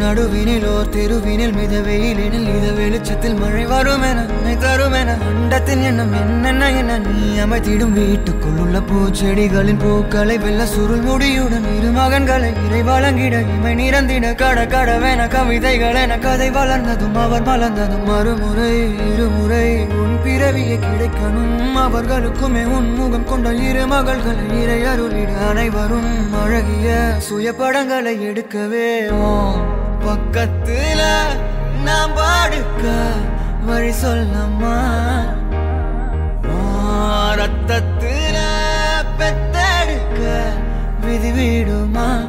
நடுவினில் ஓர் தெருவினில் மித வெயிலினில் இத வெளிச்சத்தில் மழை வரும் என உன்னை தரும் என அண்டத்தின் எண்ணம் என்னென்ன என்ன நீ அமைத்திடும் வீட்டுக்குள் உள்ள பூச்செடிகளின் பூக்களை வெள்ள சுருள் முடியுடன் இரு மகன்களை இறை வழங்கிட இமை நிறந்திட கட கடவென கவிதைகள் என கதை வளர்ந்ததும் அவர் மலர்ந்ததும் மறுமுறை இருமுறை உன் பிறவியை கிடைக்கணும் அவர்களுக்குமே உன் முகம் கொண்ட இரு மகள்களை இறை அருளிட அனைவரும் அழகிய சுய படங்களை எடுக்கவே உன் பக்கத்துல நாம் பாடுக்க வழி சொல்லம்மா உன் ரத்தத்துல பெத்தெடுக்க விதி விடுமா